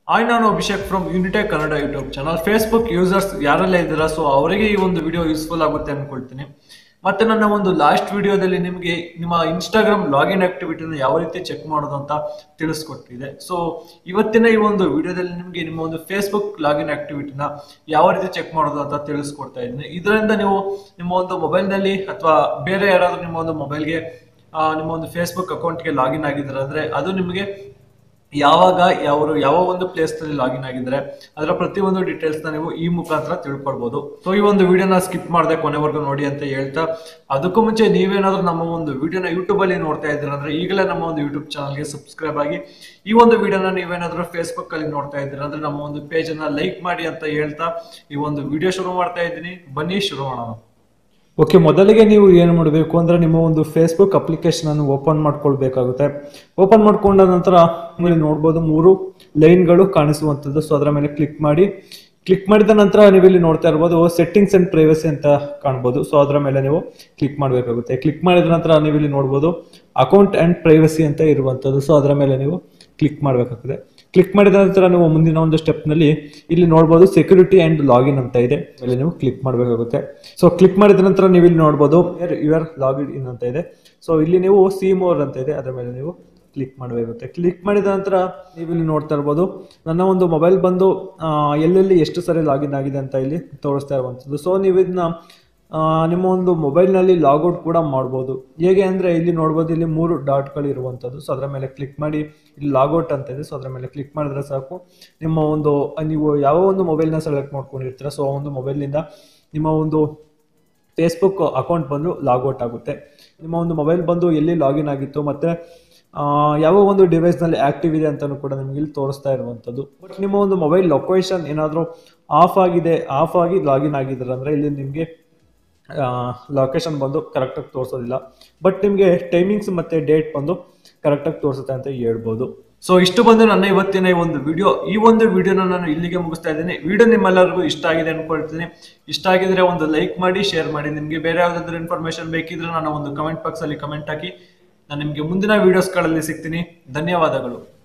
hi ನಾನು Abhishek from Unitech Kannada YouTube channel Facebook users ಯಾರೆಲ್ಲ ಇದ್ದೀರಾ ಸೊ ಅವರಿಗೆ ಈ ಒಂದು ವಿಡಿಯೋ ಯೂಸ್ಫುಲ್ ಆಗುತ್ತೆ ಅನ್ಕೊಳ್ತೀನಿ ಮತ್ತೆ ನನ್ನ ಒಂದು ಲಾಸ್ಟ್ ವಿಡಿಯೋದಲ್ಲಿ ನಿಮಗೆ ನಿಮ್ಮ ಇನ್ಸ್ಟಾಗ್ರಾಮ್ ಲಾಗಿನ್ ಆಕ್ಟಿವಿಟಿನ ಯಾವ ರೀತಿ ಚೆಕ್ ಮಾಡೋದು ಅಂತ ತಿಳಿಸ್ಕೊಟ್ಟಿದೆ ಸೊ ಇವತ್ತಿನ ಈ ಒಂದು ವಿಡಿಯೋದಲ್ಲಿ ನಿಮಗೆ ನಿಮ್ಮ ಒಂದು ಫೇಸ್ಬುಕ್ ಲಾಗಿನ್ ಆಕ್ಟಿವಿಟಿನ ಯಾವ ರೀತಿ ಚೆಕ್ ಮಾಡೋದು ಅಂತ ತಿಳಿಸ್ಕೊಡ್ತಾ ಇದ್ದೀನಿ ಇದರಿಂದ ನೀವು ನಿಮ್ಮ ಒಂದು ಮೊಬೈಲ್ನಲ್ಲಿ ಅಥವಾ ಬೇರೆ ಯಾರಾದ್ರೂ ನಿಮ್ಮ ಒಂದು ಮೊಬೈಲ್ಗೆ ನಿಮ್ಮ ಒಂದು ಫೇಸ್ಬುಕ್ ಅಕೌಂಟ್ಗೆ ಲಾಗಿನ್ ಆಗಿದ್ದಾರೆ ಅಂದ್ರೆ ಅದು ನಿಮಗೆ ಯಾವಾಗ ಯಾವರು ಯಾವ ಒಂದು ಪ್ಲೇಸ್ ನಲ್ಲಿ ಲಾಗಿನ್ ಆಗಿದ್ದಾರೆ ಅದರ ಪ್ರತಿಯೊಂದು ಡೀಟೇಲ್ಸ್ ನ ನೀವು ಈ ಮುಖಾಂತರ ತಿಳ್ಕೊಳ್ಬಹುದು ಸೊ ಈ ಒಂದು ವಿಡಿಯೋನ ಸ್ಕಿಪ್ ಮಾಡದೆ ಕೊನೆವರೆಗೂ ನೋಡಿ ಅಂತ ಹೇಳ್ತಾ ಅದಕ್ಕೂ ಮುಂಚೆ ನೀವೇನಾದ್ರೂ ನಮ್ಮ ಒಂದು ವಿಡಿಯೋನ ಯೂಟ್ಯೂಬ್ ಅಲ್ಲಿ ನೋಡ್ತಾ ಇದ್ದೀರಾ ಅಂದ್ರೆ ಈಗಲೇ ನಮ್ಮ ಒಂದು ಯೂಟ್ಯೂಬ್ ಚಾನಲ್ಗೆ ಸಬ್ಸ್ಕ್ರೈಬ್ ಆಗಿ ಈ ಒಂದು ವಿಡಿಯೋನ ನೀವೇನಾದ್ರೂ ಫೇಸ್ಬುಕ್ ಅಲ್ಲಿ ನೋಡ್ತಾ ಇದ್ದೀರಾ ಅಂದ್ರೆ ನಮ್ಮ ಒಂದು ಪೇಜ್ ಅನ್ನ ಲೈಕ್ ಮಾಡಿ ಅಂತ ಹೇಳ್ತಾ ಈ ಒಂದು ವಿಡಿಯೋ ಶುರು ಮಾಡ್ತಾ ಇದ್ದೀನಿ ಬನ್ನಿ ಶುರು ಮಾಡೋಣ ಓಕೆ ಮೊದಲಿಗೆ ನೀವು ಏನು ಮಾಡಬೇಕು ಅಂದರೆ ನಿಮ್ಮ ಒಂದು ಫೇಸ್ಬುಕ್ ಅಪ್ಲಿಕೇಶನ್ ಅನ್ನು ಓಪನ್ ಮಾಡ್ಕೊಳ್ಬೇಕಾಗುತ್ತೆ ಓಪನ್ ಮಾಡ್ಕೊಂಡ ನಂತರ ನೀವು ನೋಡ್ಬೋದು ಮೂರು ಲೈನ್ಗಳು ಕಾಣಿಸುವಂಥದ್ದು ಸೊ ಅದರ ಮೇಲೆ ಕ್ಲಿಕ್ ಮಾಡಿ ಕ್ಲಿಕ್ ಮಾಡಿದ ನಂತರ ನೀವು ಇಲ್ಲಿ ನೋಡ್ತಾ ಇರ್ಬೋದು ಸೆಟ್ಟಿಂಗ್ಸ್ ಅಂಡ್ ಪ್ರೈವಸಿ ಅಂತ ಕಾಣ್ಬೋದು ಸೊ ಅದರ ಮೇಲೆ ನೀವು ಕ್ಲಿಕ್ ಮಾಡಬೇಕಾಗುತ್ತೆ ಕ್ಲಿಕ್ ಮಾಡಿದ ನಂತರ ನೀವು ಇಲ್ಲಿ ನೋಡ್ಬೋದು ಅಕೌಂಟ್ ಅಂಡ್ ಪ್ರೈವಸಿ ಅಂತ ಇರುವಂಥದ್ದು ಸೊ ಅದರ ಮೇಲೆ ನೀವು ಕ್ಲಿಕ್ ಮಾಡಬೇಕಾಗುತ್ತೆ ಕ್ಲಿಕ್ ಮಾಡಿದ ನಂತರ ನೀವು ಮುಂದಿನ ಒಂದು ಸ್ಟೆಪ್ನಲ್ಲಿ ಇಲ್ಲಿ ನೋಡ್ಬೋದು ಸೆಕ್ಯೂರಿಟಿ ಅಂಡ್ ಲಾಗಿನ್ ಅಂತ ಇದೆ ಮೇಲೆ ನೀವು ಕ್ಲಿಕ್ ಮಾಡಬೇಕಾಗುತ್ತೆ ಸೊ ಕ್ಲಿಕ್ ಮಾಡಿದ ನಂತರ ನೀವು ಇಲ್ಲಿ ನೋಡ್ಬೋದು ಯುವರ್ ಲಾಗಿನ್ ಇನ್ ಅಂತ ಇದೆ ಸೊ ಇಲ್ಲಿ ನೀವು ಸಿ ಮೋರ್ ಅಂತ ಇದೆ ಅದರ ಮೇಲೆ ನೀವು ಕ್ಲಿಕ್ ಮಾಡಬೇಕಾಗುತ್ತೆ ಕ್ಲಿಕ್ ಮಾಡಿದ ನಂತರ ನೀವು ಇಲ್ಲಿ ನೋಡ್ತಾ ಇರ್ಬೋದು ನನ್ನ ಒಂದು ಮೊಬೈಲ್ ಬಂದು ಆ, ಎಲ್ಲೆಲ್ಲಿ ಎಷ್ಟು ಸರಿ ಲಾಗಿನ್ ಆಗಿದೆ ಅಂತ ಇಲ್ಲಿ ತೋರಿಸ್ತಾ ಇರುವಂಥದ್ದು ಸೊ ನೀವು ಇದನ್ನ ಆ, ನಿಮ್ಮ ಒಂದು ಮೊಬೈಲ್ನಲ್ಲಿ ಲಾಗೌಟ್ ಕೂಡ ಮಾಡ್ಬೋದು ಹೇಗೆ ಅಂದರೆ ಇಲ್ಲಿ ನೋಡ್ಬೋದು ಇಲ್ಲಿ ಮೂರು ಡಾಟ್ಗಳು ಇರುವಂಥದ್ದು ಸೊ ಅದರ ಮೇಲೆ ಕ್ಲಿಕ್ ಮಾಡಿ ಇಲ್ಲಿ ಲಾಗೌಟ್ ಅಂತ ಇದೆ ಸೊ ಅದರ ಮೇಲೆ ಕ್ಲಿಕ್ ಮಾಡಿದ್ರೆ ಸಾಕು ನಿಮ್ಮ ಒಂದು ನೀವು ಯಾವ ಒಂದು ಮೊಬೈಲ್ನ ಸೆಲೆಕ್ಟ್ ಮಾಡ್ಕೊಂಡಿರ್ತೀರ ಸೊ ಆ ಒಂದು ಮೊಬೈಲ್ನಿಂದ ನಿಮ್ಮ ಒಂದು ಫೇಸ್ಬುಕ್ ಅಕೌಂಟ್ ಬಂದು ಲಾಗೌಟ್ ಆಗುತ್ತೆ ನಿಮ್ಮ ಒಂದು ಮೊಬೈಲ್ ಬಂದು ಎಲ್ಲಿ ಲಾಗಿನ್ ಆಗಿತ್ತು ಮತ್ತು ಯಾವ ಒಂದು ಡಿವೈಸ್ನಲ್ಲಿ ಆ್ಯಕ್ಟಿವ್ ಇದೆ ಅಂತಲೂ ಕೂಡ ನಿಮಗೆ ಇಲ್ಲಿ ತೋರಿಸ್ತಾ ಇರುವಂಥದ್ದು ಬಟ್ ನಿಮ್ಮ ಒಂದು ಮೊಬೈಲ್ ಲೊಕೇಶನ್ ಏನಾದರೂ ಆಫ್ ಆಗಿದೆ ಆಫ್ ಆಗಿ ಲಾಗಿನ್ ಆಗಿದ್ದಾರೆ ಅಂದರೆ ಇಲ್ಲಿ ನಿಮಗೆ ಲೊಕೇಶನ್ ಬಂದು ಕರೆಕ್ಟಾಗಿ ತೋರಿಸೋದಿಲ್ಲ ಬಟ್ ನಿಮಗೆ ಟೈಮಿಂಗ್ಸ್ ಮತ್ತು ಡೇಟ್ ಬಂದು ಕರೆಕ್ಟಾಗಿ ತೋರಿಸುತ್ತೆ ಅಂತ ಹೇಳ್ಬೋದು ಸೊ ಇಷ್ಟು ಬಂದು ನನ್ನ ಇವತ್ತಿನ ಈ ಒಂದು ವಿಡಿಯೋ ಈ ಒಂದು ವಿಡಿಯೋನ ನಾನು ಇಲ್ಲಿಗೆ ಮುಗಿಸ್ತಾ ಇದ್ದೀನಿ ವಿಡಿಯೋ ನಿಮ್ಮೆಲ್ಲರಿಗೂ ಇಷ್ಟ ಆಗಿದೆ ಅನ್ಕೊಳ್ತೀನಿ ಇಷ್ಟ ಆಗಿದ್ರೆ ಒಂದು ಲೈಕ್ ಮಾಡಿ ಶೇರ್ ಮಾಡಿ ನಿಮಗೆ ಬೇರೆ ಯಾವುದಾದ್ರೂ ಇನ್ಫಾರ್ಮೇಶನ್ ಬೇಕಿದ್ರೆ ನಾನು ಒಂದು ಕಮೆಂಟ್ ಬಾಕ್ಸ್ ಅಲ್ಲಿ ಕಮೆಂಟ್ ಹಾಕಿ ನಾನು ನಿಮಗೆ ಮುಂದಿನ ವಿಡಿಯೋಸ್ಗಳಲ್ಲಿ ಸಿಗ್ತೀನಿ ಧನ್ಯವಾದಗಳು